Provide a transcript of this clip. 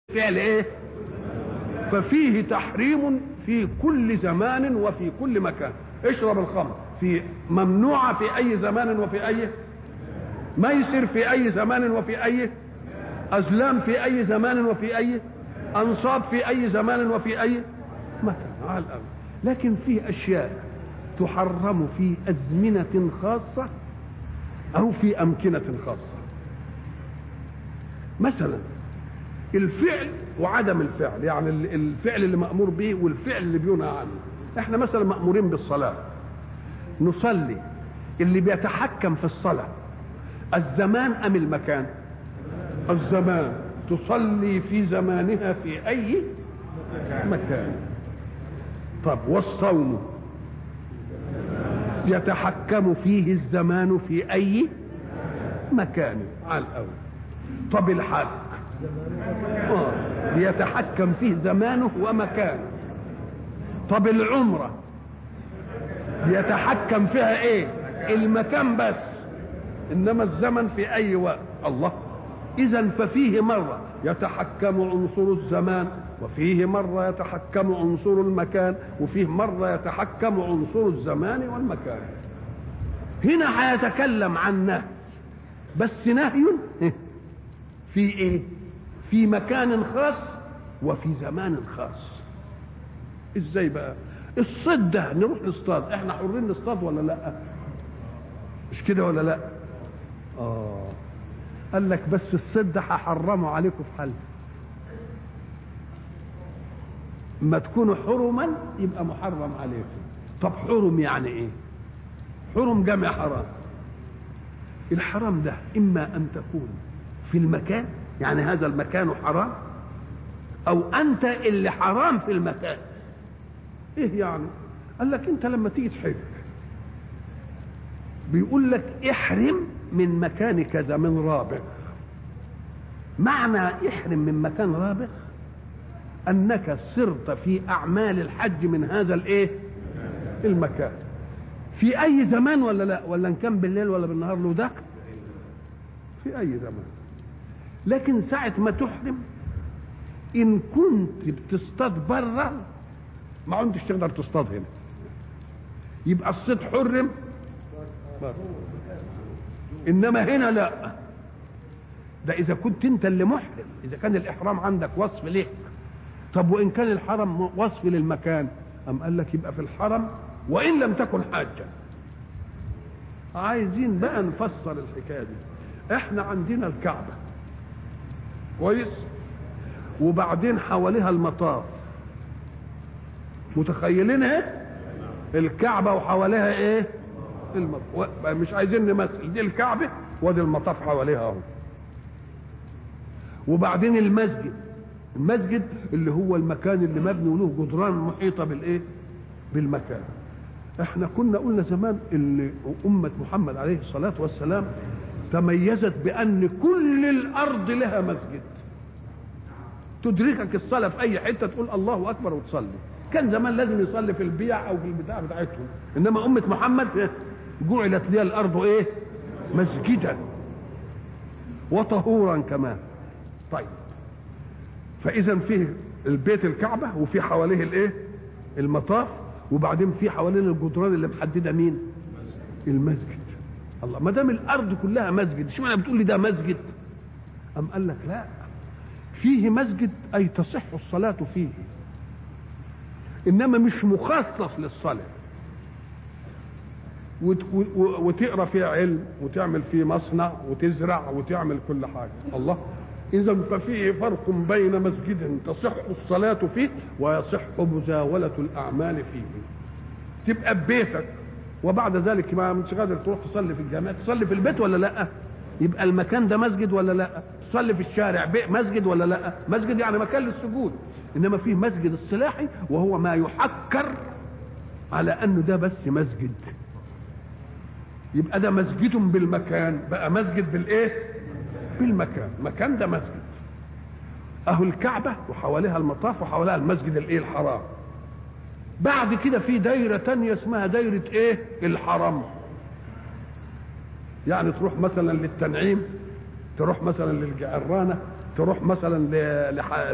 فعل ايه ففيه تحريم في كل زمان وفي كل مكان اشرب الخمر في ممنوعة في أي زمان وفي أي ميسر في أي زمان وفي أي أزلام في أي زمان وفي أي أنصاب في أي زمان وفي أي مكان على الأرض لكن في أشياء تحرم في أزمنة خاصة أو في أمكنة خاصة مثلا الفعل وعدم الفعل يعني الفعل اللي مأمور به والفعل اللي بينهى عنه احنا مثلا مأمورين بالصلاة نصلي اللي بيتحكم في الصلاة الزمان أم المكان الزمان تصلي في زمانها في أي مكان طب والصوم يتحكم فيه الزمان في أي مكان على الأول طب الحج آه. يتحكم فيه زمانه ومكانه طب العمرة يتحكم فيها ايه المكان بس انما الزمن في اي وقت الله اذا ففيه مرة يتحكم عنصر الزمان وفيه مرة يتحكم عنصر المكان وفيه مرة يتحكم عنصر الزمان والمكان هنا هيتكلم عن نهي بس نهي في ايه في مكان خاص وفي زمان خاص ازاي بقى الصيد ده نروح نصطاد احنا حرين نصطاد ولا لا مش كده ولا لا اه قال لك بس الصيد ده هحرمه عليكم في حل ما تكونوا حرما يبقى محرم عليكم طب حرم يعني ايه حرم جمع حرام الحرام ده اما ان تكون في المكان يعني هذا المكان حرام او انت اللي حرام في المكان ايه يعني قال لك انت لما تيجي تحج بيقول لك احرم من مكان كذا من رابغ معنى احرم من مكان رابغ انك سرت في اعمال الحج من هذا الايه المكان في اي زمان ولا لا ولا ان كان بالليل ولا بالنهار له ده في اي زمان لكن ساعة ما تحرم إن كنت بتصطاد بره ما عندش تقدر تصطاد هنا يبقى الصيد حرم بره. إنما هنا لا ده إذا كنت أنت اللي محرم إذا كان الإحرام عندك وصف ليك طب وإن كان الحرم وصف للمكان أم قال لك يبقى في الحرم وإن لم تكن حاجة عايزين بقى نفسر الحكاية دي احنا عندنا الكعبة كويس وبعدين حواليها المطاف متخيلينها الكعبة وحواليها ايه المطاف مش عايزين نمثل دي الكعبة وادي المطاف حواليها اهو وبعدين المسجد المسجد اللي هو المكان اللي مبني وله جدران محيطة بالايه بالمكان احنا كنا قلنا زمان ان امة محمد عليه الصلاة والسلام تميزت بان كل الارض لها مسجد تدركك الصلاه في اي حته تقول الله اكبر وتصلي كان زمان لازم يصلي في البيع او في البتاع بتاعتهم انما امه محمد جعلت لها الارض ايه مسجدا وطهورا كمان طيب فاذا فيه البيت الكعبه وفي حواليه الايه المطاف وبعدين في حوالين الجدران اللي محدده مين المسجد الله ما دام الارض كلها مسجد اشمعنى بتقول لي ده مسجد ام قال لك لا فيه مسجد اي تصح الصلاه فيه انما مش مخصص للصلاه وتقرا فيه علم وتعمل فيه مصنع وتزرع وتعمل كل حاجه الله اذا ففيه فرق بين مسجد تصح الصلاه فيه ويصح مزاوله الاعمال فيه تبقى ببيتك وبعد ذلك ما مش قادر تروح تصلي في الجامع تصلي في البيت ولا لا يبقى المكان ده مسجد ولا لا تصلي في الشارع مسجد ولا لا مسجد يعني مكان للسجود انما فيه مسجد الصلاحي وهو ما يحكر على انه ده بس مسجد يبقى ده مسجد بالمكان بقى مسجد بالايه بالمكان مكان ده مسجد اهو الكعبه وحواليها المطاف وحواليها المسجد الايه الحرام بعد كده في دايرة تانية اسمها دايرة ايه الحرم يعني تروح مثلا للتنعيم تروح مثلا للجعرانة تروح مثلا